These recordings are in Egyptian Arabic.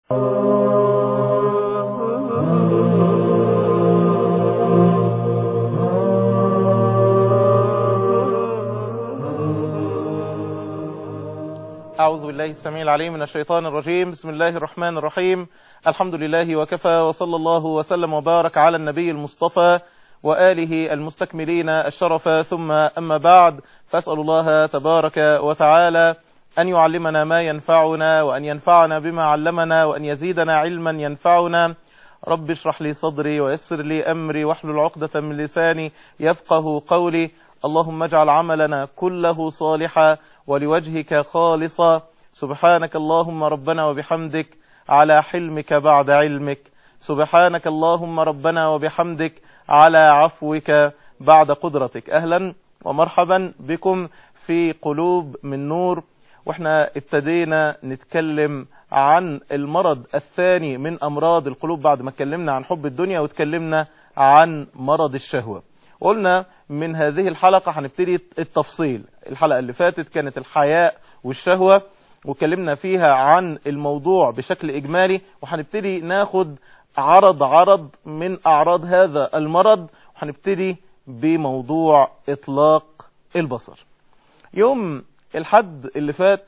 أعوذ بالله السميع العليم من الشيطان الرجيم بسم الله الرحمن الرحيم الحمد لله وكفى وصلى الله وسلم وبارك على النبي المصطفى وآله المستكملين الشرف ثم أما بعد فأسأل الله تبارك وتعالى أن يعلمنا ما ينفعنا وأن ينفعنا بما علمنا وأن يزيدنا علما ينفعنا رب اشرح لي صدري ويسر لي أمري واحلل عقدة من لساني يفقه قولي اللهم اجعل عملنا كله صالحا ولوجهك خالصا سبحانك اللهم ربنا وبحمدك على حلمك بعد علمك سبحانك اللهم ربنا وبحمدك على عفوك بعد قدرتك أهلا ومرحبا بكم في قلوب من نور واحنا ابتدينا نتكلم عن المرض الثاني من أمراض القلوب بعد ما اتكلمنا عن حب الدنيا واتكلمنا عن مرض الشهوة قلنا من هذه الحلقة هنبتدي التفصيل الحلقة اللي فاتت كانت الحياء والشهوة وكلمنا فيها عن الموضوع بشكل إجمالي وهنبتدي ناخد عرض عرض من أعراض هذا المرض وهنبتدي بموضوع إطلاق البصر يوم الحد اللي فات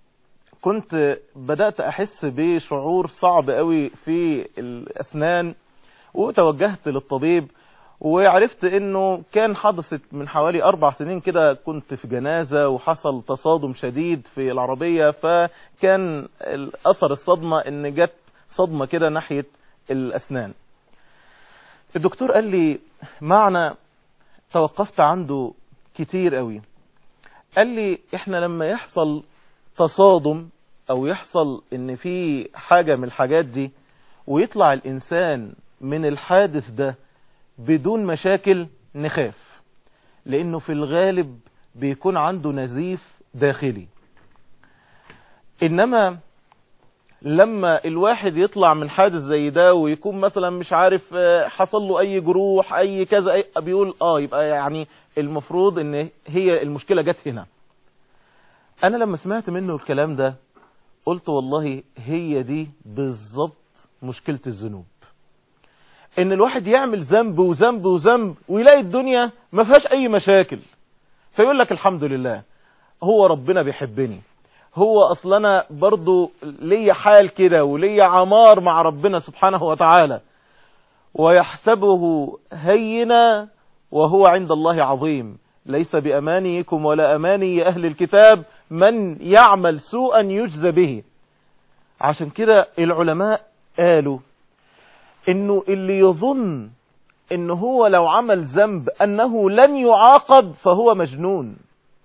كنت بدأت أحس بشعور صعب قوي في الأسنان وتوجهت للطبيب وعرفت انه كان حدثت من حوالي اربع سنين كده كنت في جنازة وحصل تصادم شديد في العربية فكان اثر الصدمة ان جت صدمة كده ناحية الاسنان الدكتور قال لي معنى توقفت عنده كتير قوي قال لي احنا لما يحصل تصادم او يحصل ان في حاجة من الحاجات دي ويطلع الانسان من الحادث ده بدون مشاكل نخاف لانه في الغالب بيكون عنده نزيف داخلي انما لما الواحد يطلع من حادث زي ده ويكون مثلا مش عارف حصل له اي جروح اي كذا أي بيقول اه يبقى يعني المفروض ان هي المشكلة جت هنا انا لما سمعت منه الكلام ده قلت والله هي دي بالظبط مشكلة الذنوب ان الواحد يعمل ذنب وذنب وذنب ويلاقي الدنيا ما فيهاش اي مشاكل فيقول لك الحمد لله هو ربنا بيحبني هو اصل انا برضو ليا حال كده وليا عمار مع ربنا سبحانه وتعالى ويحسبه هينا وهو عند الله عظيم ليس بأمانيكم ولا أماني أهل الكتاب من يعمل سوءا يجزى به عشان كده العلماء قالوا انه اللي يظن انه هو لو عمل ذنب انه لن يعاقب فهو مجنون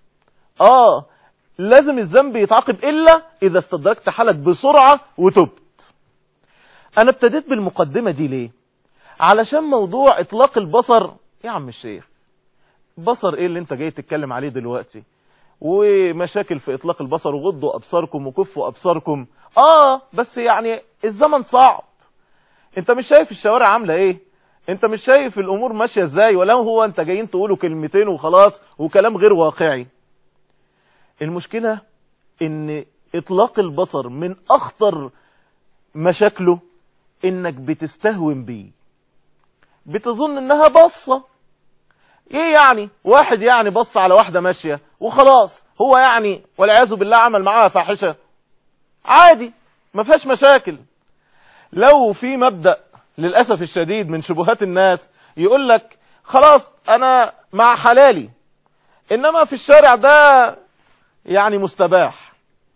اه لازم الذنب يتعاقب الا اذا استدركت حالك بسرعة وتبت انا ابتديت بالمقدمة دي ليه علشان موضوع اطلاق البصر يا عم الشيخ بصر ايه اللي انت جاي تتكلم عليه دلوقتي ومشاكل في اطلاق البصر وغضوا ابصاركم وكفوا ابصاركم اه بس يعني الزمن صعب انت مش شايف الشوارع عاملة ايه انت مش شايف الامور ماشية ازاي ولا هو انت جايين تقولوا كلمتين وخلاص وكلام غير واقعي المشكلة ان اطلاق البصر من اخطر مشاكله انك بتستهون بيه بتظن انها بصة ايه يعني واحد يعني بص على واحدة ماشية وخلاص هو يعني والعياذ بالله عمل معاها فاحشة عادي ما فيهاش مشاكل لو في مبدأ للأسف الشديد من شبهات الناس يقول لك خلاص أنا مع حلالي إنما في الشارع ده يعني مستباح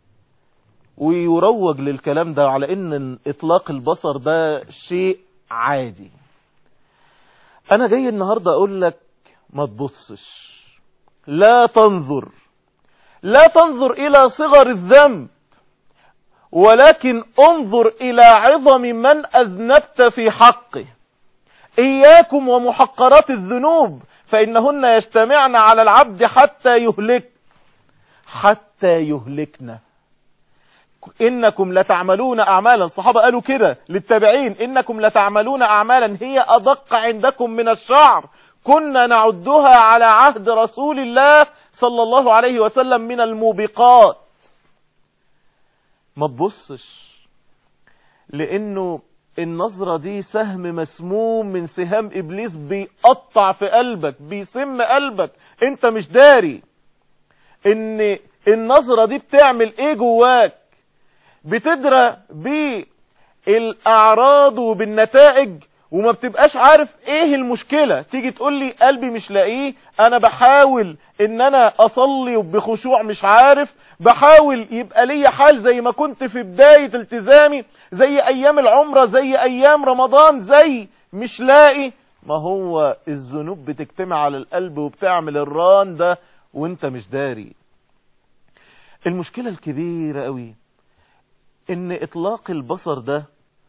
ويروج للكلام ده على إن إطلاق البصر ده شيء عادي أنا جاي النهاردة أقول لك ما تبصش لا تنظر لا تنظر إلى صغر الذنب ولكن انظر إلى عظم من أذنبت في حقه إياكم ومحقرات الذنوب فإنهن يجتمعن على العبد حتى يهلك حتى يهلكنا إنكم لتعملون أعمالا الصحابة قالوا كده للتابعين إنكم لتعملون أعمالا هي أدق عندكم من الشعر كنا نعدها على عهد رسول الله صلى الله عليه وسلم من الموبقات ما تبصش لانه النظرة دي سهم مسموم من سهام ابليس بيقطع في قلبك بيسم قلبك انت مش داري ان النظرة دي بتعمل ايه جواك بتدرى بالاعراض وبالنتائج وما بتبقاش عارف ايه المشكلة تيجي تقول لي قلبي مش لاقيه انا بحاول ان انا اصلي بخشوع مش عارف بحاول يبقى لي حال زي ما كنت في بداية التزامي زي ايام العمرة زي ايام رمضان زي مش لاقي ما هو الذنوب بتجتمع على القلب وبتعمل الران ده وانت مش داري المشكلة الكبيرة قوي ان اطلاق البصر ده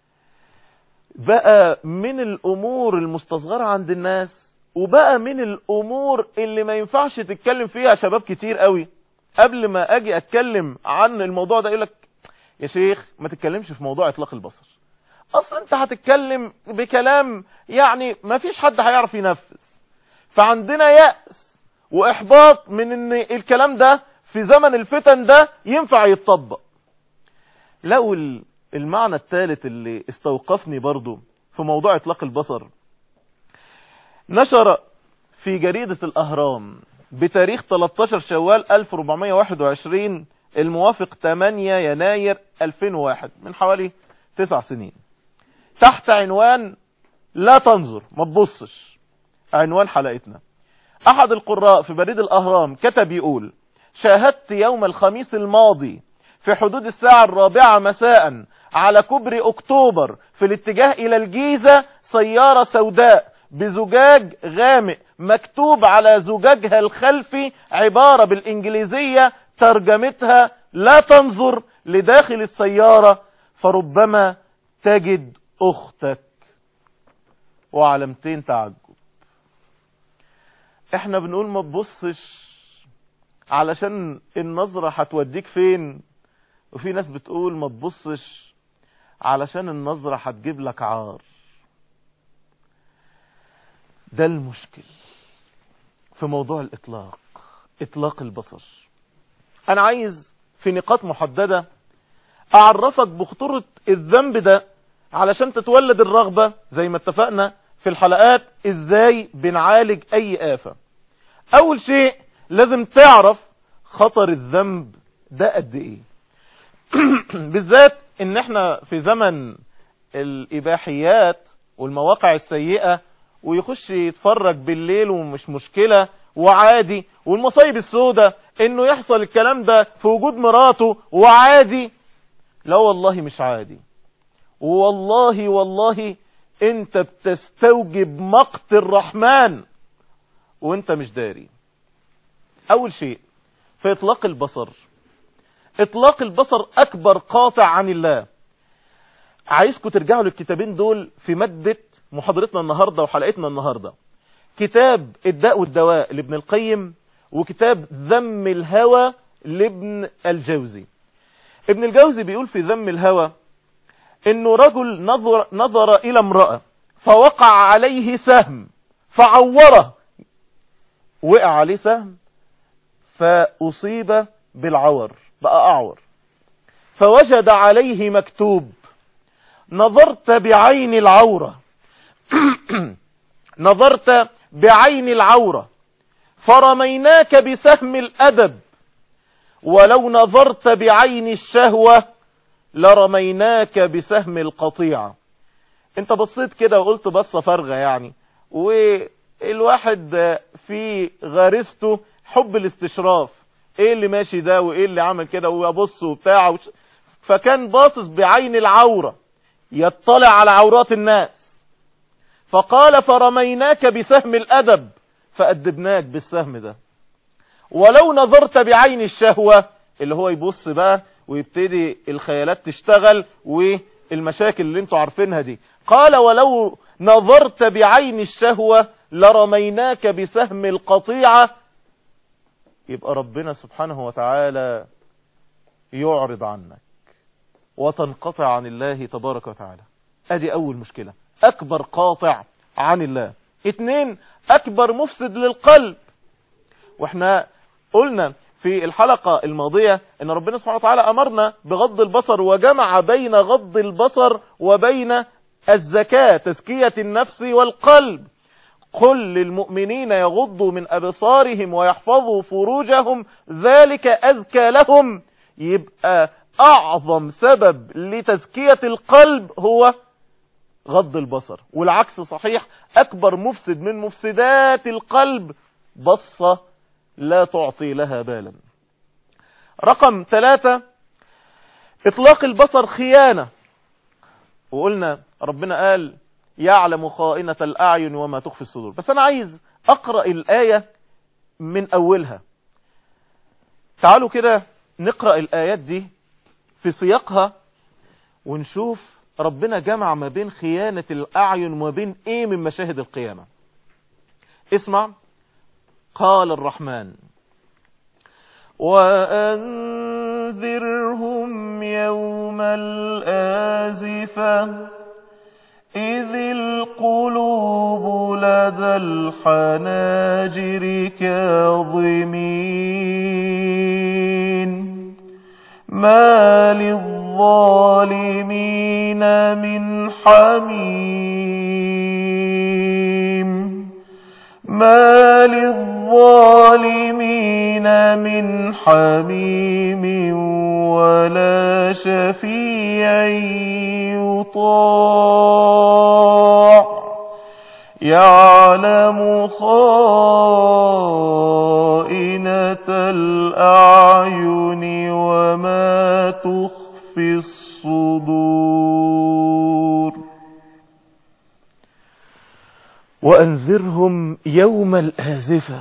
بقى من الامور المستصغرة عند الناس وبقى من الامور اللي ما ينفعش تتكلم فيها شباب كتير قوي قبل ما اجي اتكلم عن الموضوع ده يقولك يا شيخ ما تتكلمش في موضوع اطلاق البصر اصلا انت هتتكلم بكلام يعني ما فيش حد هيعرف ينفذ فعندنا يأس واحباط من ان الكلام ده في زمن الفتن ده ينفع يتطبق لو المعنى الثالث اللي استوقفني برضو في موضوع اطلاق البصر نشر في جريدة الاهرام بتاريخ 13 شوال 1421 الموافق 8 يناير 2001 من حوالي 9 سنين تحت عنوان لا تنظر ما تبصش عنوان حلقتنا احد القراء في بريد الاهرام كتب يقول شاهدت يوم الخميس الماضي في حدود الساعة الرابعة مساء على كوبري اكتوبر في الاتجاه الى الجيزة سيارة سوداء بزجاج غامق مكتوب على زجاجها الخلفي عبارة بالانجليزية ترجمتها لا تنظر لداخل السيارة فربما تجد اختك وعلامتين تعجب احنا بنقول ما تبصش علشان النظرة هتوديك فين وفي ناس بتقول ما تبصش علشان النظرة هتجيب لك عار ده المشكل في موضوع الاطلاق اطلاق البصر انا عايز في نقاط محددة اعرفك بخطورة الذنب ده علشان تتولد الرغبة زي ما اتفقنا في الحلقات ازاي بنعالج اي آفة اول شيء لازم تعرف خطر الذنب ده قد ايه بالذات ان احنا في زمن الاباحيات والمواقع السيئة ويخش يتفرج بالليل ومش مشكلة وعادي والمصايب السوداء انه يحصل الكلام ده في وجود مراته وعادي لا والله مش عادي والله والله انت بتستوجب مقت الرحمن وانت مش داري اول شيء في اطلاق البصر اطلاق البصر اكبر قاطع عن الله عايزكم ترجعوا للكتابين دول في مادة محاضرتنا النهاردة وحلقتنا النهاردة كتاب الداء والدواء لابن القيم وكتاب ذم الهوى لابن الجوزي ابن الجوزي بيقول في ذم الهوى انه رجل نظر, نظر الى امرأة فوقع عليه سهم فعوره وقع عليه سهم فاصيب بالعور بقى اعور فوجد عليه مكتوب نظرت بعين العورة نظرت بعين العورة فرميناك بسهم الأدب ولو نظرت بعين الشهوة لرميناك بسهم القطيعة انت بصيت كده وقلت بصة فارغة يعني والواحد في غارسته حب الاستشراف ايه اللي ماشي ده وايه اللي عمل كده ويبص وبتاع وش... فكان باصص بعين العورة يطلع على عورات الناس فقال فرميناك بسهم الأدب فأدبناك بالسهم ده ولو نظرت بعين الشهوة اللي هو يبص بقى ويبتدي الخيالات تشتغل والمشاكل اللي انتوا عارفينها دي قال ولو نظرت بعين الشهوة لرميناك بسهم القطيعة يبقى ربنا سبحانه وتعالى يعرض عنك وتنقطع عن الله تبارك وتعالى ادي اول مشكلة اكبر قاطع عن الله اتنين اكبر مفسد للقلب واحنا قلنا في الحلقة الماضية ان ربنا سبحانه وتعالى امرنا بغض البصر وجمع بين غض البصر وبين الزكاة تزكية النفس والقلب قل للمؤمنين يغضوا من أبصارهم ويحفظوا فروجهم ذلك أزكى لهم يبقى أعظم سبب لتزكية القلب هو غض البصر والعكس صحيح أكبر مفسد من مفسدات القلب بصة لا تعطي لها بالا رقم ثلاثة إطلاق البصر خيانة وقلنا ربنا قال يعلم خائنة الأعين وما تخفي الصدور بس أنا عايز أقرأ الآية من أولها تعالوا كده نقرأ الآيات دي في سياقها ونشوف ربنا جمع ما بين خيانة الأعين وما بين إيه من مشاهد القيامة اسمع قال الرحمن وأنذرهم يوم الآزفة إذ القلوب لدى الحناجر كاظمين ما للظالمين من حميم ما للظالمين من حميم ولا شفيع يطاع يعلم خائنة الأعين وما تخفي الصدور وأنذرهم يوم الآزفة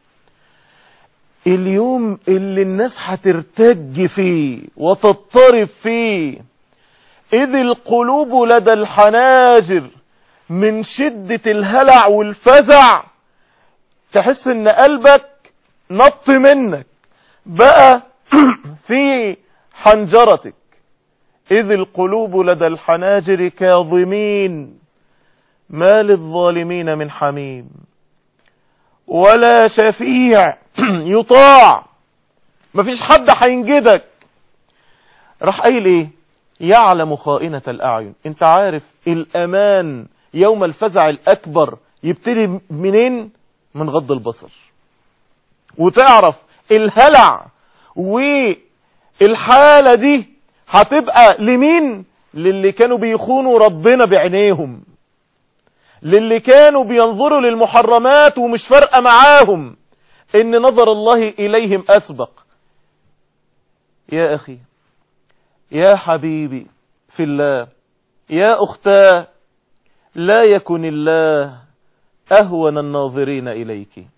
اليوم اللي الناس هترتج فيه وتضطرب فيه إذ القلوب لدى الحناجر من شدة الهلع والفزع تحس ان قلبك نط منك بقى في حنجرتك إذ القلوب لدى الحناجر كاظمين ما للظالمين من حميم ولا شفيع يطاع مفيش حد هينجدك راح قايل ايه يعلم خائنة الأعين انت عارف الأمان يوم الفزع الأكبر يبتدي منين من غض البصر وتعرف الهلع والحالة دي هتبقى لمين للي كانوا بيخونوا ربنا بعينيهم للي كانوا بينظروا للمحرمات ومش فارقة معاهم ان نظر الله اليهم اسبق يا اخي يا حبيبي في الله يا اختاه لا يكن الله اهون الناظرين اليك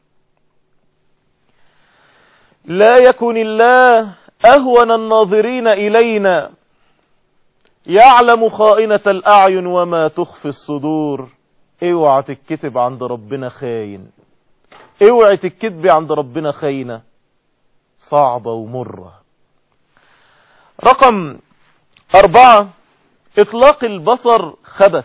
لا يكن الله اهون الناظرين الينا يعلم خائنة الاعين وما تخفي الصدور اوعى تتكتب عند ربنا خاين اوعى تتكتبي عند ربنا خاينة صعبة ومرة رقم اربعة اطلاق البصر خبث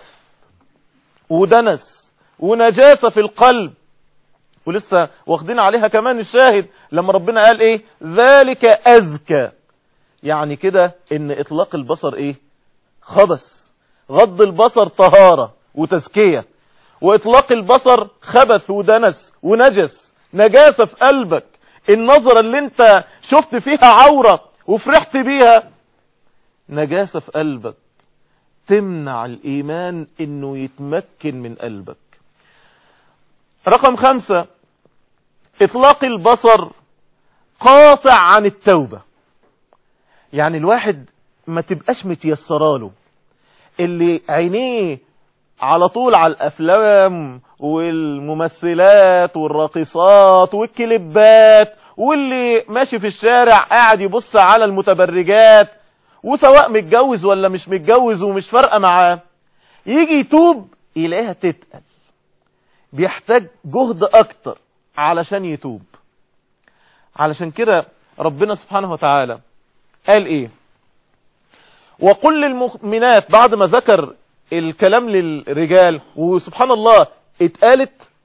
ودنس ونجاسة في القلب ولسه واخدين عليها كمان الشاهد لما ربنا قال ايه ذلك ازكى يعني كده ان اطلاق البصر ايه خبث غض البصر طهارة وتزكية واطلاق البصر خبث ودنس ونجس نجاسة في قلبك النظرة اللي انت شفت فيها عورة وفرحت بيها نجاسة في قلبك تمنع الايمان انه يتمكن من قلبك رقم خمسة اطلاق البصر قاطع عن التوبة يعني الواحد ما تبقاش متيسراله اللي عينيه على طول على الافلام والممثلات والراقصات والكليبات واللي ماشي في الشارع قاعد يبص على المتبرجات وسواء متجوز ولا مش متجوز ومش فارقه معاه يجي يتوب يلاقيها تتقل بيحتاج جهد اكتر علشان يتوب علشان كده ربنا سبحانه وتعالى قال ايه وقل للمؤمنات بعد ما ذكر الكلام للرجال وسبحان الله اتقالت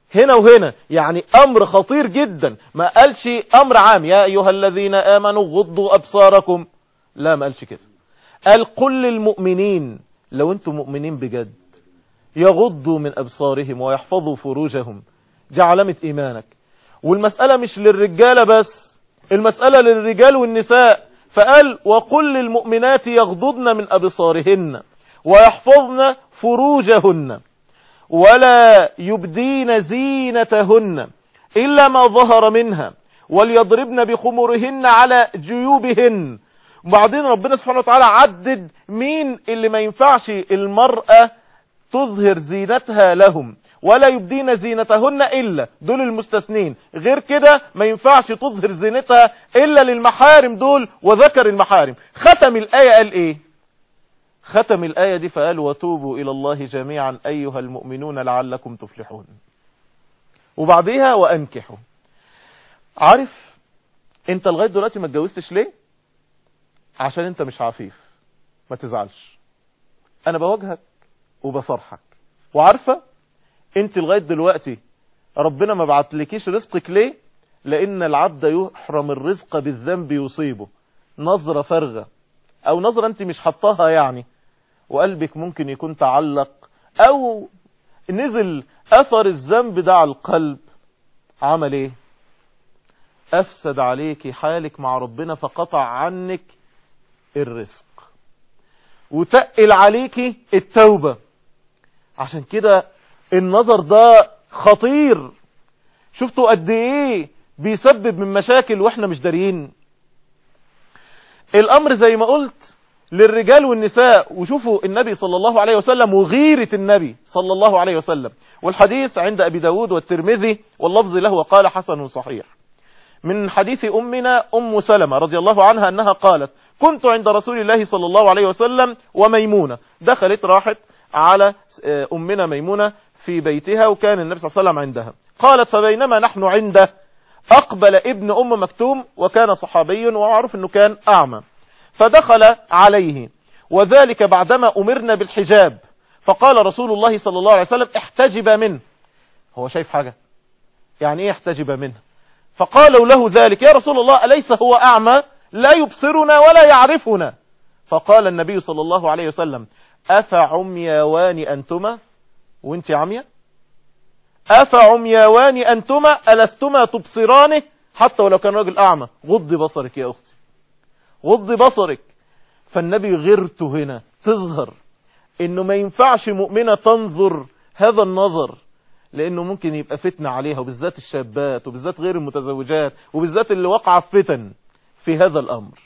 هنا وهنا يعني امر خطير جدا ما قالش امر عام يا ايها الذين امنوا غضوا ابصاركم لا ما قالش كده قال قل للمؤمنين لو انتم مؤمنين بجد يغضوا من ابصارهم ويحفظوا فروجهم دي علامة ايمانك والمسألة مش للرجالة بس المسألة للرجال والنساء فقال وقل للمؤمنات يغضضن من أبصارهن ويحفظن فروجهن ولا يبدين زينتهن إلا ما ظهر منها وليضربن بخمرهن على جيوبهن وبعدين ربنا سبحانه وتعالى عدد مين اللي ما ينفعش المرأة تظهر زينتها لهم ولا يبدين زينتهن إلا دول المستثنين غير كده ما ينفعش تظهر زينتها إلا للمحارم دول وذكر المحارم ختم الآية قال إيه ختم الآية دي فقال وتوبوا إلى الله جميعا أيها المؤمنون لعلكم تفلحون وبعديها وأنكحوا عارف انت لغاية دلوقتي ما اتجوزتش ليه عشان انت مش عفيف ما تزعلش انا بواجهك وبصرحك وعارفة انت لغاية دلوقتي ربنا ما بعتلكيش رزقك ليه لان العبد يحرم الرزق بالذنب يصيبه نظرة فرغة او نظرة انت مش حطاها يعني وقلبك ممكن يكون تعلق او نزل اثر الذنب ده على القلب عمل ايه افسد عليك حالك مع ربنا فقطع عنك الرزق وتقل عليك التوبة عشان كده النظر ده خطير شفتوا قد ايه بيسبب من مشاكل واحنا مش داريين الامر زي ما قلت للرجال والنساء وشوفوا النبي صلى الله عليه وسلم وغيرة النبي صلى الله عليه وسلم والحديث عند أبي داود والترمذي واللفظ له وقال حسن صحيح من حديث أمنا أم سلمة رضي الله عنها أنها قالت كنت عند رسول الله صلى الله عليه وسلم وميمونة دخلت راحت على أمنا ميمونة في بيتها وكان النبي صلى الله عليه وسلم عندها قالت فبينما نحن عنده أقبل ابن أم مكتوم وكان صحابي وعرف أنه كان أعمى فدخل عليه وذلك بعدما أمرنا بالحجاب فقال رسول الله صلى الله عليه وسلم احتجب منه هو شايف حاجة يعني ايه احتجب منه فقالوا له ذلك يا رسول الله أليس هو أعمى لا يبصرنا ولا يعرفنا فقال النبي صلى الله عليه وسلم أفعمياوان أنتما وانت عمية أفعمياوان أنتما ألستما تبصرانه حتى ولو كان راجل أعمى غض بصرك يا أختي غض بصرك فالنبي غيرته هنا تظهر انه ما ينفعش مؤمنة تنظر هذا النظر لانه ممكن يبقى فتنة عليها وبالذات الشابات وبالذات غير المتزوجات وبالذات اللي وقع في فتن في هذا الامر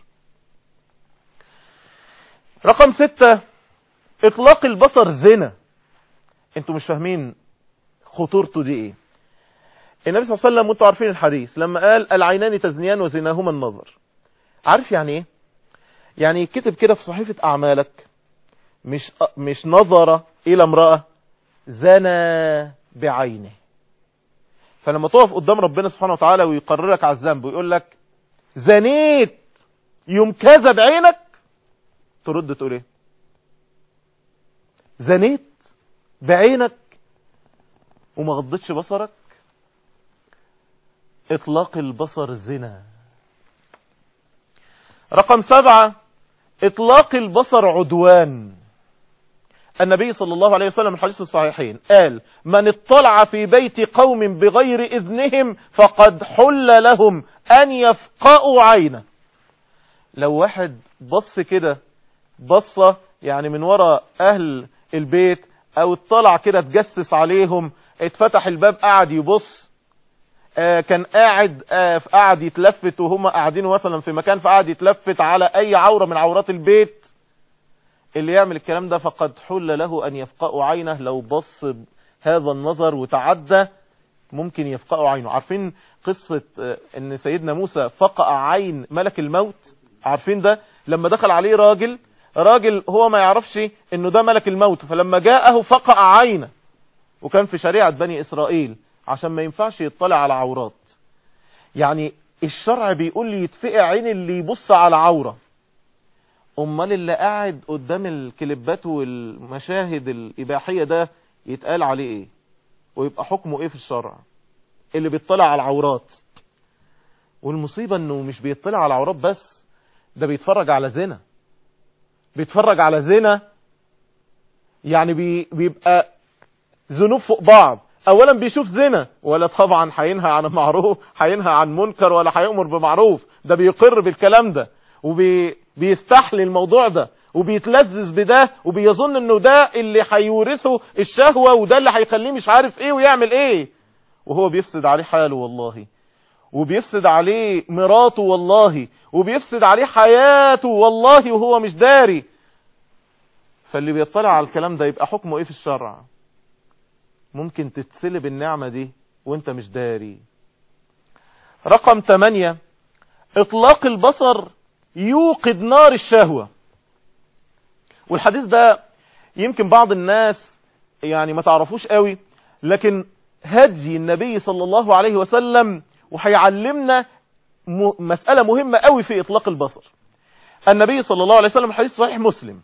رقم ستة اطلاق البصر زنا انتوا مش فاهمين خطورته دي ايه النبي صلى الله عليه وسلم وانتوا عارفين الحديث لما قال العينان تزنيان وزناهما النظر عارف يعني ايه يعني كتب كده في صحيفة اعمالك مش مش نظر الى امرأة زنى بعينه فلما تقف قدام ربنا سبحانه وتعالى ويقررك على الذنب ويقول لك زنيت يوم كذا بعينك ترد تقول ايه زنيت بعينك وما غضتش بصرك اطلاق البصر زنا رقم سبعة اطلاق البصر عدوان النبي صلى الله عليه وسلم الحديث الصحيحين قال من اطلع في بيت قوم بغير اذنهم فقد حل لهم ان يفقأوا عينه لو واحد بص كده بصة يعني من وراء اهل البيت او اطلع كده تجسس عليهم اتفتح الباب قعد يبص آه كان قاعد آه قاعد يتلفت وهم قاعدين مثلا في مكان فقعد يتلفت على اي عورة من عورات البيت اللي يعمل الكلام ده فقد حل له ان يفقأوا عينه لو بص هذا النظر وتعدى ممكن يفقأوا عينه عارفين قصة آه ان سيدنا موسى فقأ عين ملك الموت عارفين ده لما دخل عليه راجل راجل هو ما يعرفش انه ده ملك الموت فلما جاءه فقأ عينه وكان في شريعة بني اسرائيل عشان ما ينفعش يطلع على عورات يعني الشرع بيقول لي يتفقع عين اللي يبص على عورة امال اللي قاعد قدام الكليبات والمشاهد الاباحية ده يتقال عليه ايه ويبقى حكمه ايه في الشرع اللي بيطلع على العورات والمصيبة انه مش بيطلع على العورات بس ده بيتفرج على زنا بيتفرج على زنا يعني بي بيبقى ذنوب فوق بعض اولا بيشوف زنا ولا طبعا هينهى عن معروف هينهى عن منكر ولا هيأمر بمعروف ده بيقر بالكلام ده وبيستحلي الموضوع ده وبيتلذذ بده وبيظن انه ده اللي هيورثه الشهوة وده اللي هيخليه مش عارف ايه ويعمل ايه وهو بيفسد عليه حاله والله وبيفسد عليه مراته والله وبيفسد عليه حياته والله وهو مش داري فاللي بيطلع على الكلام ده يبقى حكمه ايه في الشرع ممكن تتسلب النعمة دي وانت مش داري رقم 8 اطلاق البصر يوقد نار الشهوة والحديث ده يمكن بعض الناس يعني ما تعرفوش قوي لكن هدي النبي صلى الله عليه وسلم وهيعلمنا مسألة مهمة قوي في إطلاق البصر النبي صلى الله عليه وسلم حديث صحيح مسلم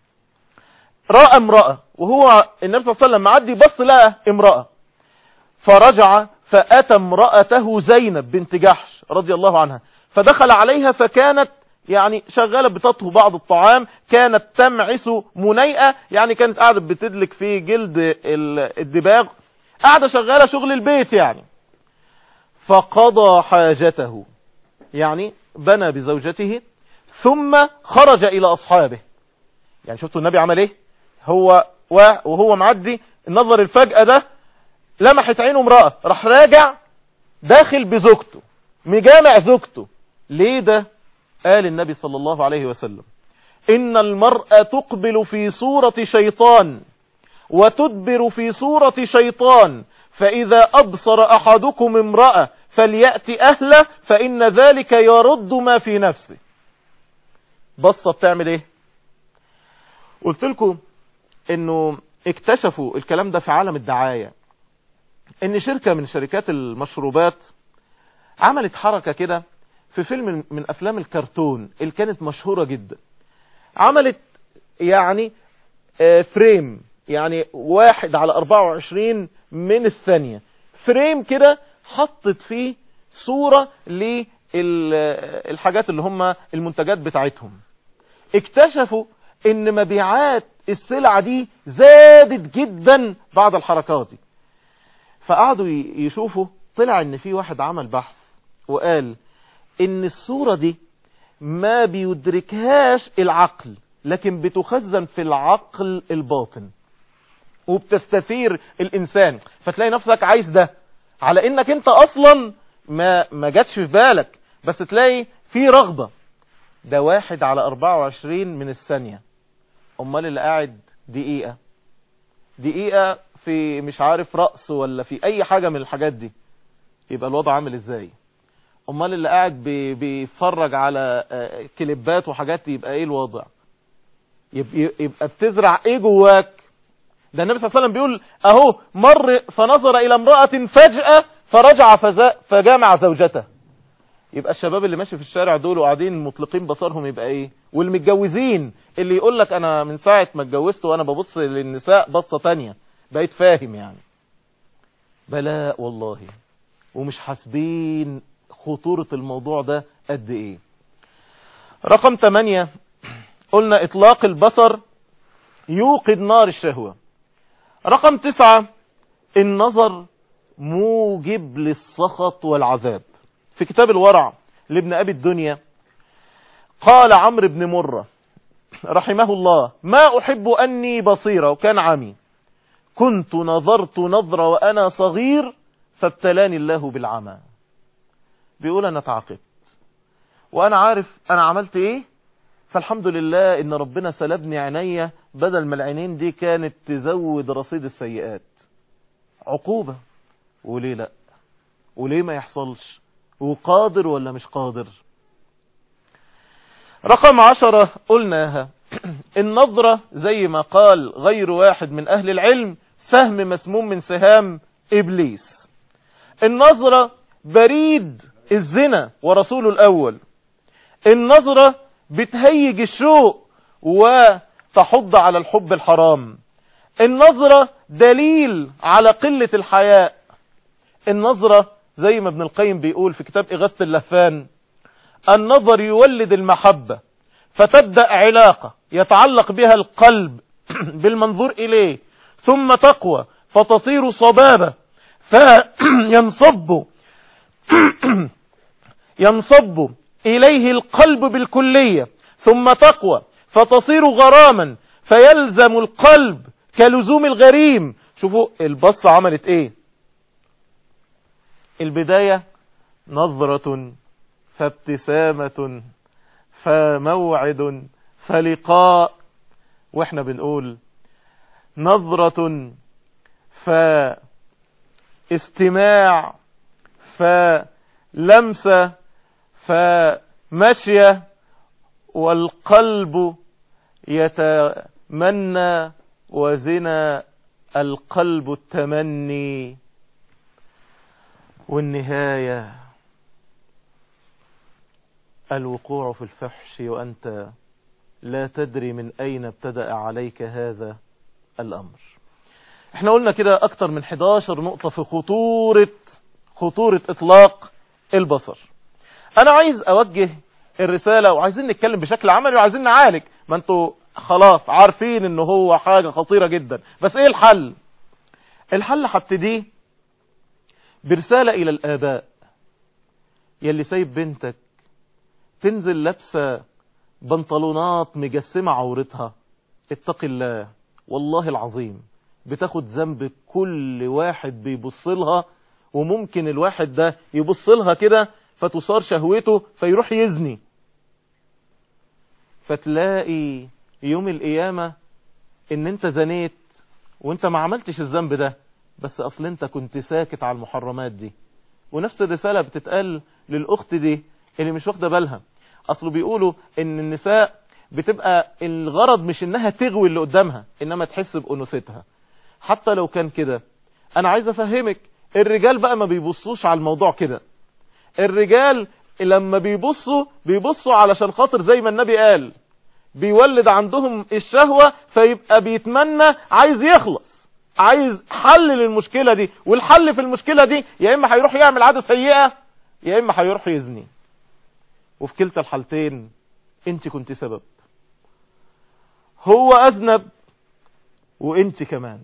رأى امرأة وهو النبي صلى الله عليه وسلم معدي بص لقى امرأة فرجع فأتى امرأته زينب بنت جحش رضي الله عنها فدخل عليها فكانت يعني شغالة بتطهو بعض الطعام كانت تمعس منيئة يعني كانت قاعدة بتدلك في جلد الدباغ قاعدة شغالة شغل البيت يعني فقضى حاجته يعني بنى بزوجته ثم خرج إلى أصحابه يعني شفتوا النبي عمل ايه هو وهو معدي النظر الفجأة ده لمحت عينه امرأة راح راجع داخل بزوجته مجامع زوجته ليه ده قال النبي صلى الله عليه وسلم إن المرأة تقبل في صورة شيطان وتدبر في صورة شيطان فإذا أبصر أحدكم امرأة فليأتي أهله فإن ذلك يرد ما في نفسه بصة بتعمل ايه قلت لكم انه اكتشفوا الكلام ده في عالم الدعاية ان شركة من شركات المشروبات عملت حركة كده في فيلم من افلام الكرتون اللي كانت مشهورة جدا عملت يعني فريم يعني واحد على 24 من الثانية فريم كده حطت فيه صورة للحاجات اللي هم المنتجات بتاعتهم اكتشفوا ان مبيعات السلعة دي زادت جدا بعد الحركات دي فقعدوا يشوفوا طلع ان في واحد عمل بحث وقال ان الصورة دي ما بيدركهاش العقل لكن بتخزن في العقل الباطن وبتستثير الانسان فتلاقي نفسك عايز ده على انك انت اصلا ما ما جاتش في بالك بس تلاقي في رغبة ده واحد على 24 من الثانية امال اللي قاعد دقيقة دقيقة في مش عارف رأس ولا في اي حاجة من الحاجات دي يبقى الوضع عامل ازاي امال اللي قاعد بيتفرج على كليبات وحاجات يبقى ايه الوضع يبقى بتزرع ايه جواك ده النبي صلى الله عليه وسلم بيقول اهو مر فنظر الى امرأة فجأة فرجع فجامع زوجته يبقى الشباب اللي ماشي في الشارع دول وقاعدين مطلقين بصرهم يبقى ايه والمتجوزين اللي يقول لك انا من ساعة ما اتجوزت وانا ببص للنساء بصة تانية بقيت فاهم يعني بلاء والله ومش حاسبين خطورة الموضوع ده قد ايه رقم 8 قلنا اطلاق البصر يوقد نار الشهوة رقم 9 النظر موجب للسخط والعذاب في كتاب الورع لابن أبي الدنيا قال عمرو بن مرة رحمه الله ما أحب أني بصيرة وكان عمي كنت نظرت نظرة وأنا صغير فابتلاني الله بالعمى بيقول أنا تعاقبت وأنا عارف أنا عملت إيه فالحمد لله إن ربنا سلبني عينيا بدل ما العينين دي كانت تزود رصيد السيئات عقوبة وليه لا وليه ما يحصلش وقادر ولا مش قادر رقم عشرة قلناها النظرة زي ما قال غير واحد من أهل العلم سهم مسموم من سهام إبليس النظرة بريد الزنا ورسوله الأول النظرة بتهيج الشوق وتحض على الحب الحرام النظرة دليل على قلة الحياء النظرة زي ما ابن القيم بيقول في كتاب إغاثة اللفان النظر يولد المحبة فتبدأ علاقة يتعلق بها القلب بالمنظور إليه ثم تقوى فتصير صبابة فينصب ينصب إليه القلب بالكلية ثم تقوى فتصير غراما فيلزم القلب كلزوم الغريم شوفوا البصة عملت ايه البداية نظرة فابتسامة فموعد فلقاء واحنا بنقول نظرة فاستماع فلمسة فمشية والقلب يتمنى وزنا القلب التمني والنهاية الوقوع في الفحش وأنت لا تدري من أين ابتدأ عليك هذا الأمر احنا قلنا كده أكتر من 11 نقطة في خطورة خطورة إطلاق البصر أنا عايز أوجه الرسالة وعايزين نتكلم بشكل عملي وعايزين نعالج ما انتوا خلاص عارفين ان هو حاجة خطيرة جدا بس ايه الحل الحل هبتديه برسالة الى الاباء يلي سايب بنتك تنزل لابسة بنطلونات مجسمة عورتها اتق الله والله العظيم بتاخد ذنب كل واحد بيبص لها وممكن الواحد ده يبص لها كده فتثار شهوته فيروح يزني فتلاقي يوم القيامة ان انت زنيت وانت ما عملتش الذنب ده بس اصل انت كنت ساكت على المحرمات دي ونفس الرسالة بتتقال للاخت دي اللي مش واخده بالها اصله بيقولوا ان النساء بتبقى الغرض مش انها تغوي اللي قدامها انما تحس بانوثتها حتى لو كان كده انا عايز افهمك الرجال بقى ما بيبصوش على الموضوع كده الرجال لما بيبصوا بيبصوا علشان خاطر زي ما النبي قال بيولد عندهم الشهوة فيبقى بيتمنى عايز يخلص عايز حل للمشكلة دي والحل في المشكلة دي يا اما هيروح يعمل عادة سيئة يا اما هيروح يزني وفي كلتا الحالتين انت كنت سبب هو اذنب وانت كمان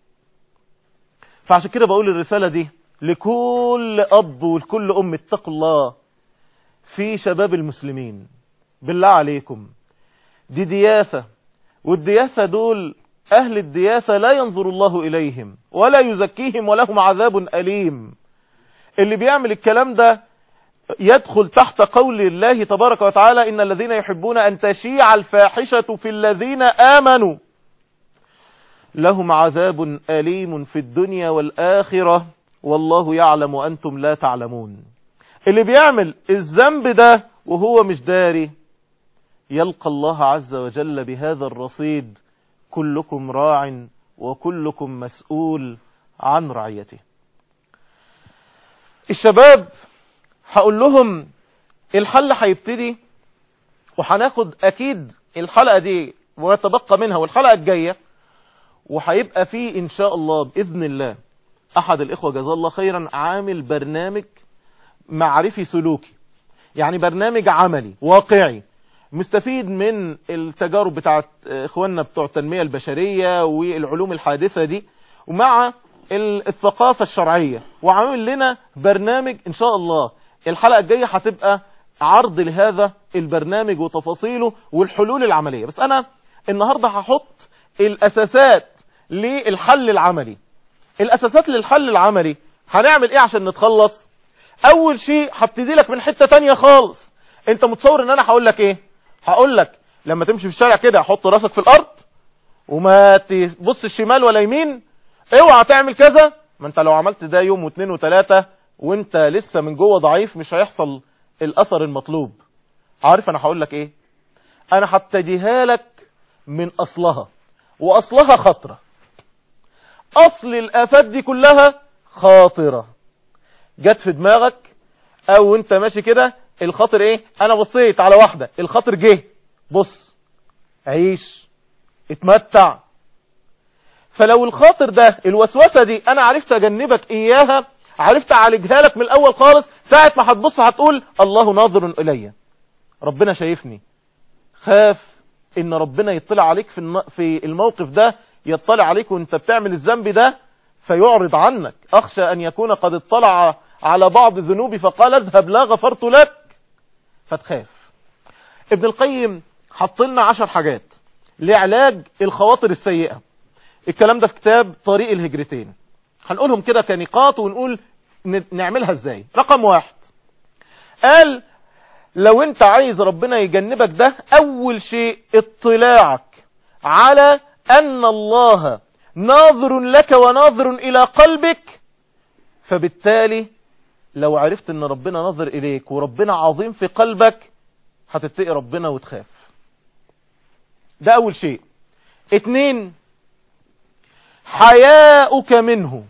فعشان كده بقول الرسالة دي لكل اب ولكل ام اتقوا الله في شباب المسلمين بالله عليكم دي دياثة والدياثة دول أهل الدياثة لا ينظر الله إليهم ولا يزكيهم ولهم عذاب أليم اللي بيعمل الكلام ده يدخل تحت قول الله تبارك وتعالى إن الذين يحبون أن تشيع الفاحشة في الذين آمنوا لهم عذاب أليم في الدنيا والآخرة والله يعلم وأنتم لا تعلمون اللي بيعمل الذنب ده وهو مش داري يلقى الله عز وجل بهذا الرصيد كلكم راع وكلكم مسؤول عن رعيته الشباب هقول لهم الحل هيبتدي وهناخد اكيد الحلقة دي ويتبقى منها والحلقة الجاية وهيبقى فيه ان شاء الله باذن الله احد الاخوة جزاه الله خيرا عامل برنامج معرفي سلوكي يعني برنامج عملي واقعي مستفيد من التجارب بتاعت اخواننا بتوع التنمية البشرية والعلوم الحادثة دي ومع الثقافة الشرعية وعامل لنا برنامج ان شاء الله الحلقة الجاية هتبقى عرض لهذا البرنامج وتفاصيله والحلول العملية بس انا النهاردة هحط الاساسات للحل العملي الاساسات للحل العملي هنعمل ايه عشان نتخلص اول شيء هبتدي لك من حتة تانية خالص انت متصور ان انا هقول لك ايه هقول لك لما تمشي في الشارع كده حط راسك في الارض وما تبص الشمال ولا يمين اوعى تعمل كذا ما انت لو عملت ده يوم واثنين وثلاثة وانت لسه من جوه ضعيف مش هيحصل الاثر المطلوب عارف انا هقول لك ايه انا هبتديها لك من اصلها واصلها خطرة اصل الافات دي كلها خاطرة جت في دماغك او انت ماشي كده الخاطر ايه انا بصيت على واحدة الخاطر جه بص عيش اتمتع فلو الخاطر ده الوسوسة دي انا عرفت اجنبك اياها عرفت اعالجها لك من الاول خالص ساعة ما هتبص هتقول الله ناظر الي ربنا شايفني خاف ان ربنا يطلع عليك في في الموقف ده يطلع عليك وانت بتعمل الذنب ده فيعرض عنك اخشى ان يكون قد اطلع على بعض ذنوبي فقال اذهب لا غفرت لك فتخاف ابن القيم حط لنا عشر حاجات لعلاج الخواطر السيئة الكلام ده في كتاب طريق الهجرتين هنقولهم كده كنقاط ونقول نعملها ازاي رقم واحد قال لو انت عايز ربنا يجنبك ده اول شيء اطلاعك على ان الله ناظر لك وناظر الى قلبك فبالتالي لو عرفت ان ربنا ناظر اليك وربنا عظيم في قلبك هتتقي ربنا وتخاف ده اول شيء اتنين حياؤك منه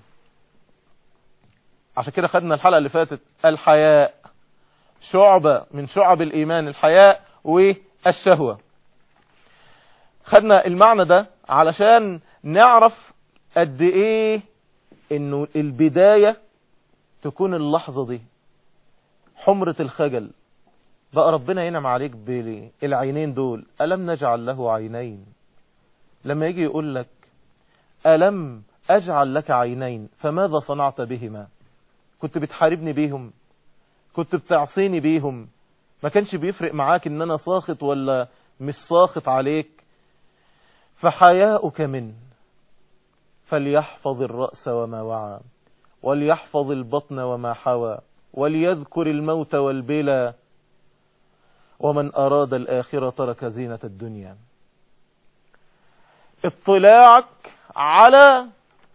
عشان كده خدنا الحلقة اللي فاتت الحياء شعبة من شعب الإيمان الحياء والشهوة خدنا المعنى ده علشان نعرف قد ايه انه البداية تكون اللحظة دي حمرة الخجل بقى ربنا ينعم عليك بالعينين دول ألم نجعل له عينين لما يجي يقول لك ألم أجعل لك عينين فماذا صنعت بهما كنت بتحاربني بيهم كنت بتعصيني بيهم ما كانش بيفرق معاك ان انا ساخط ولا مش ساخط عليك فحياؤك من فليحفظ الرأس وما وعى وليحفظ البطن وما حوى وليذكر الموت والبلا ومن أراد الآخرة ترك زينة الدنيا اطلاعك على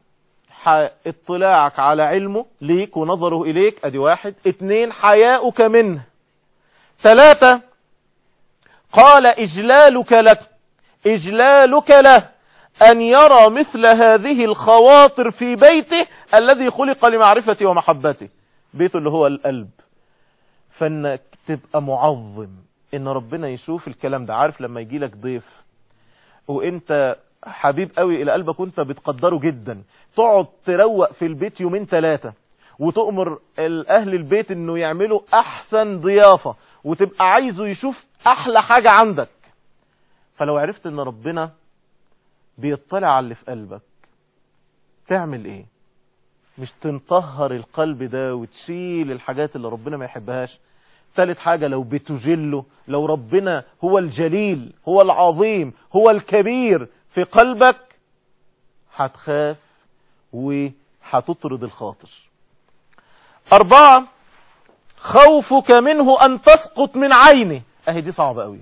اطلاعك على علمه ليك ونظره إليك أدي واحد اتنين حياؤك منه ثلاثة قال إجلالك لك إجلالك له أن يرى مثل هذه الخواطر في بيته الذي خلق لمعرفته ومحبته بيته اللي هو القلب فانك تبقى معظم ان ربنا يشوف الكلام ده عارف لما يجي لك ضيف وانت حبيب قوي الى قلبك وانت بتقدره جدا تقعد تروق في البيت يومين ثلاثة وتؤمر اهل البيت انه يعملوا احسن ضيافة وتبقى عايزه يشوف احلى حاجة عندك فلو عرفت ان ربنا بيطلع على اللي في قلبك تعمل ايه مش تنطهر القلب ده وتشيل الحاجات اللي ربنا ما يحبهاش ثالث حاجة لو بتجله لو ربنا هو الجليل هو العظيم هو الكبير في قلبك هتخاف وهتطرد الخاطر أربعة خوفك منه أن تسقط من عينه أهي دي صعبة قوي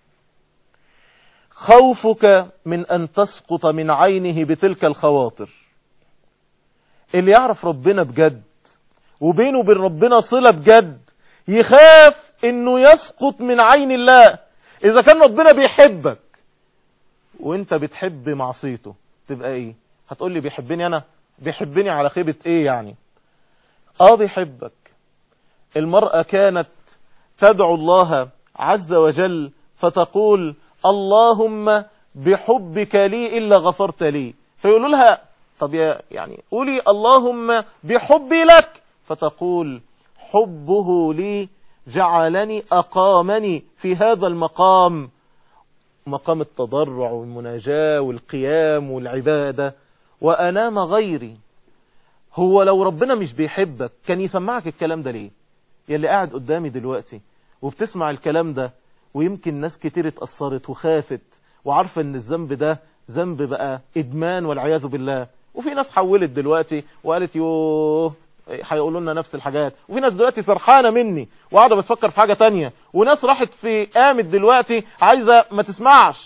خوفك من أن تسقط من عينه بتلك الخواطر اللي يعرف ربنا بجد وبينه وبين ربنا صلة بجد يخاف انه يسقط من عين الله اذا كان ربنا بيحبك وانت بتحب معصيته تبقى ايه هتقول لي بيحبني انا بيحبني على خيبة ايه يعني اه بيحبك المرأة كانت تدعو الله عز وجل فتقول اللهم بحبك لي إلا غفرت لي فيقولوا لها طب يعني قولي اللهم بحبي لك فتقول حبه لي جعلني أقامني في هذا المقام مقام التضرع والمناجاة والقيام والعبادة وأنام غيري هو لو ربنا مش بيحبك كان يسمعك الكلام ده ليه يلي قاعد قدامي دلوقتي وبتسمع الكلام ده ويمكن ناس كتير اتأثرت وخافت وعارفة ان الذنب ده ذنب بقى ادمان والعياذ بالله وفي ناس حولت دلوقتي وقالت يوه هيقولوا لنا نفس الحاجات وفي ناس دلوقتي سرحانه مني وقاعده بتفكر في حاجه تانية وناس راحت في قامت دلوقتي عايزه ما تسمعش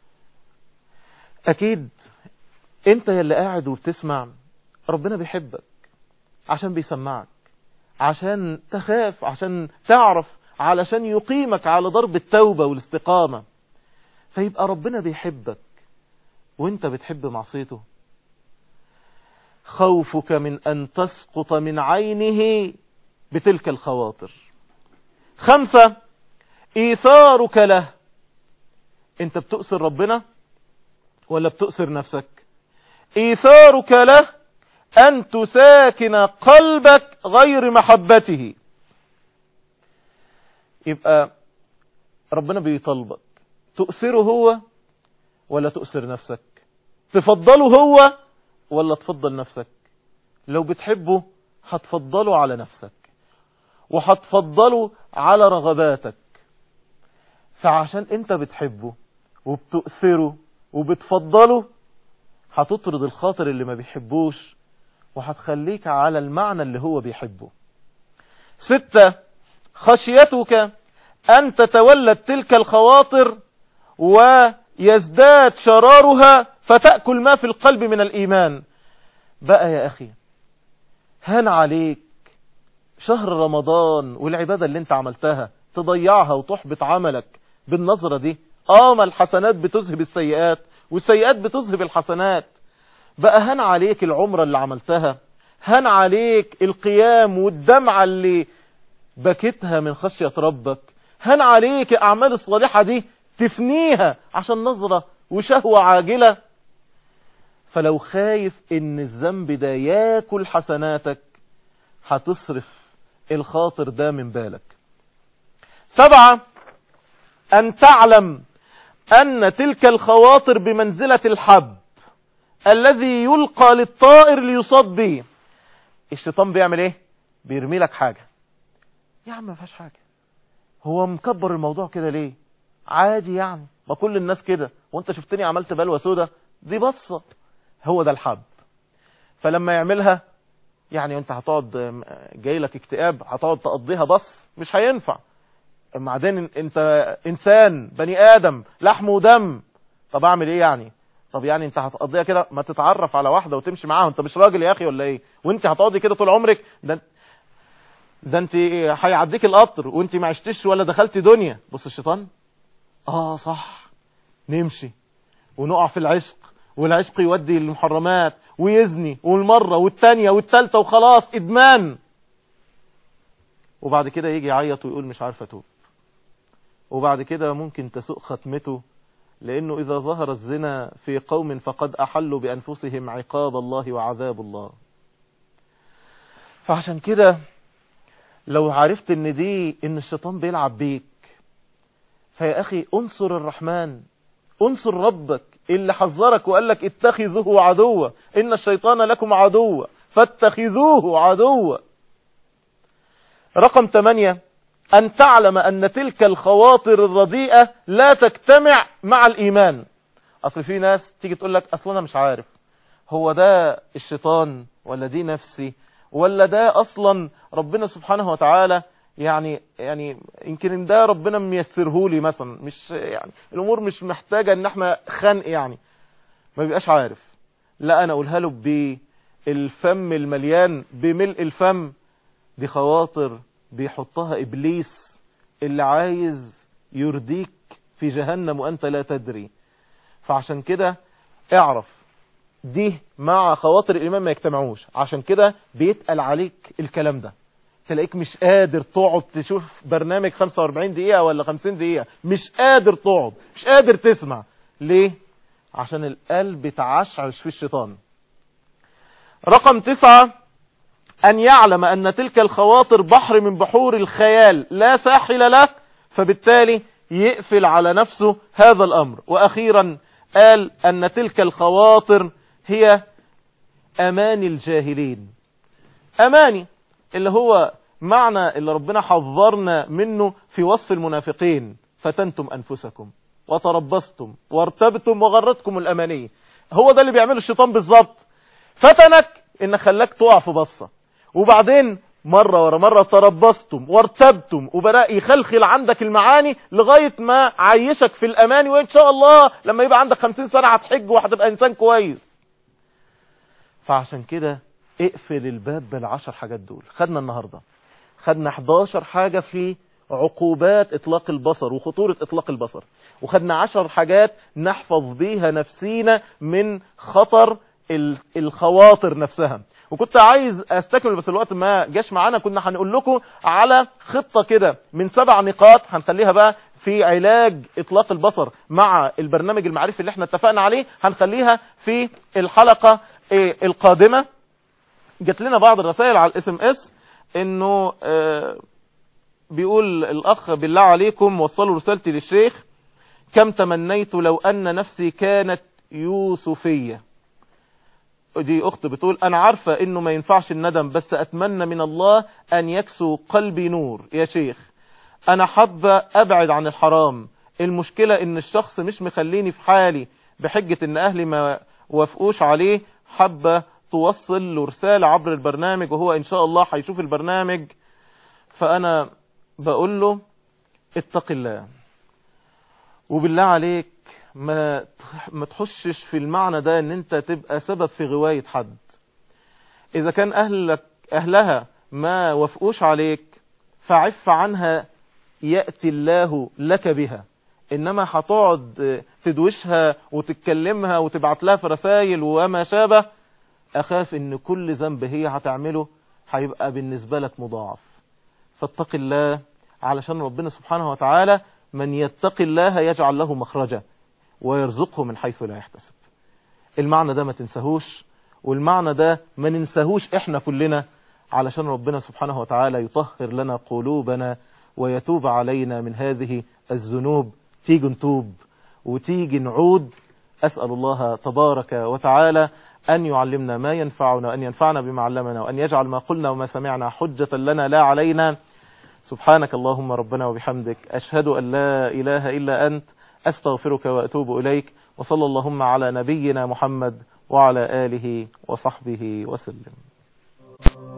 اكيد انت يلي قاعد وبتسمع ربنا بيحبك عشان بيسمعك عشان تخاف عشان تعرف علشان يقيمك على ضرب التوبة والاستقامة فيبقى ربنا بيحبك وانت بتحب معصيته خوفك من أن تسقط من عينه بتلك الخواطر خمسة إيثارك له أنت بتؤثر ربنا ولا بتؤثر نفسك إيثارك له أن تساكن قلبك غير محبته يبقى ربنا بيطلبك تؤثره هو ولا تؤثر نفسك تفضله هو ولا تفضل نفسك لو بتحبه هتفضله على نفسك وهتفضله على رغباتك فعشان انت بتحبه وبتؤثره وبتفضله هتطرد الخاطر اللي ما بيحبوش وهتخليك على المعنى اللي هو بيحبه ستة خشيتك أن تتولد تلك الخواطر ويزداد شرارها فتأكل ما في القلب من الإيمان بقى يا أخي هان عليك شهر رمضان والعبادة اللي انت عملتها تضيعها وتحبط عملك بالنظرة دي اه ما الحسنات بتذهب السيئات والسيئات بتذهب الحسنات بقى هان عليك العمرة اللي عملتها هان عليك القيام والدمعة اللي بكتها من خشية ربك هان عليك الأعمال الصالحة دي تفنيها عشان نظرة وشهوة عاجلة فلو خايف ان الذنب ده ياكل حسناتك هتصرف الخاطر ده من بالك سبعة ان تعلم ان تلك الخواطر بمنزلة الحب الذي يلقى للطائر ليصاد به الشيطان بيعمل ايه بيرمي لك حاجة يا عم ما فيهاش حاجة هو مكبر الموضوع كده ليه عادي يعني ما كل الناس كده وانت شفتني عملت بلوى سودا دي بصة هو ده الحب فلما يعملها يعني انت هتقعد جاي لك اكتئاب هتقعد تقضيها بص مش هينفع بعدين انت انسان بني ادم لحم ودم طب اعمل ايه يعني طب يعني انت هتقضيها كده ما تتعرف على واحده وتمشي معاها انت مش راجل يا اخي ولا ايه وانت هتقعدي كده طول عمرك ده ده انت هيعديك القطر وانت ما عشتش ولا دخلتي دنيا بص الشيطان اه صح نمشي ونقع في العشق والعشق يودي للمحرمات ويزني والمرة والتانية والتالتة وخلاص ادمان وبعد كده يجي يعيط ويقول مش عارف اتوب وبعد كده ممكن تسوء ختمته لانه اذا ظهر الزنا في قوم فقد احلوا بانفسهم عقاب الله وعذاب الله فعشان كده لو عرفت ان دي ان الشيطان بيلعب بيك فيا اخي انصر الرحمن انصر ربك اللي حذرك وقال لك اتخذوه عدوا ان الشيطان لكم عدوا فاتخذوه عدوا رقم 8 ان تعلم ان تلك الخواطر الرديئة لا تجتمع مع الايمان اصل في ناس تيجي تقول لك اصل انا مش عارف هو ده الشيطان ولا دي نفسي ولا ده اصلا ربنا سبحانه وتعالى يعني يعني يمكن ده ربنا ميسره لي مثلا مش يعني الامور مش محتاجه ان احنا خنق يعني ما بيبقاش عارف لا انا اقولها له بالفم المليان بملء الفم دي خواطر بيحطها ابليس اللي عايز يرديك في جهنم وانت لا تدري فعشان كده اعرف دي مع خواطر الايمان ما يجتمعوش عشان كده بيتقل عليك الكلام ده تلاقيك مش قادر تقعد تشوف برنامج 45 دقيقة ولا 50 دقيقة مش قادر تقعد مش قادر تسمع ليه عشان القلب تعشعش في الشيطان رقم تسعة أن يعلم أن تلك الخواطر بحر من بحور الخيال لا ساحل له فبالتالي يقفل على نفسه هذا الأمر وأخيرا قال أن تلك الخواطر هي أماني الجاهلين أماني اللي هو معنى اللي ربنا حذرنا منه في وصف المنافقين فتنتم أنفسكم وتربصتم وارتبتم وغرتكم الأمانية هو ده اللي بيعمله الشيطان بالظبط فتنك إن خلاك تقع في بصة وبعدين مرة ورا مرة تربصتم وارتبتم وبدأ يخلخل عندك المعاني لغاية ما عيشك في الأمان وإن شاء الله لما يبقى عندك خمسين سنة هتحج وهتبقى إنسان كويس فعشان كده اقفل الباب بالعشر حاجات دول خدنا النهاردة خدنا 11 حاجة في عقوبات اطلاق البصر وخطورة اطلاق البصر وخدنا عشر حاجات نحفظ بيها نفسينا من خطر الخواطر نفسها وكنت عايز استكمل بس الوقت ما جاش معانا كنا هنقول لكم على خطة كده من سبع نقاط هنخليها بقى في علاج اطلاق البصر مع البرنامج المعرفي اللي احنا اتفقنا عليه هنخليها في الحلقة اه القادمة جات لنا بعض الرسائل على الاس ام اس انه اه بيقول الاخ بالله عليكم وصلوا رسالتي للشيخ كم تمنيت لو ان نفسي كانت يوسفية دي اخت بتقول انا عارفة انه ما ينفعش الندم بس اتمنى من الله ان يكسو قلبي نور يا شيخ انا حابة ابعد عن الحرام المشكلة ان الشخص مش مخليني في حالي بحجة ان اهلي ما وافقوش عليه حابة توصل له رسالة عبر البرنامج وهو ان شاء الله هيشوف البرنامج فانا بقول له اتق الله وبالله عليك ما ما تخشش في المعنى ده ان انت تبقى سبب في غواية حد اذا كان اهلك اهلها ما وافقوش عليك فعف عنها يأتي الله لك بها انما هتقعد تدوشها وتتكلمها وتبعت لها في رسائل وما شابه اخاف ان كل ذنب هي هتعمله هيبقى بالنسبة لك مضاعف فاتق الله علشان ربنا سبحانه وتعالى من يتق الله يجعل له مخرجا ويرزقه من حيث لا يحتسب المعنى ده ما تنساهوش والمعنى ده ما ننساهوش احنا كلنا علشان ربنا سبحانه وتعالى يطهر لنا قلوبنا ويتوب علينا من هذه الذنوب تيجي نتوب وتيجي نعود أسأل الله تبارك وتعالى أن يعلمنا ما ينفعنا أن ينفعنا بما علمنا وأن يجعل ما قلنا وما سمعنا حجة لنا لا علينا سبحانك اللهم ربنا وبحمدك أشهد أن لا إله إلا أنت أستغفرك وأتوب إليك وصلى اللهم على نبينا محمد وعلى آله وصحبه وسلم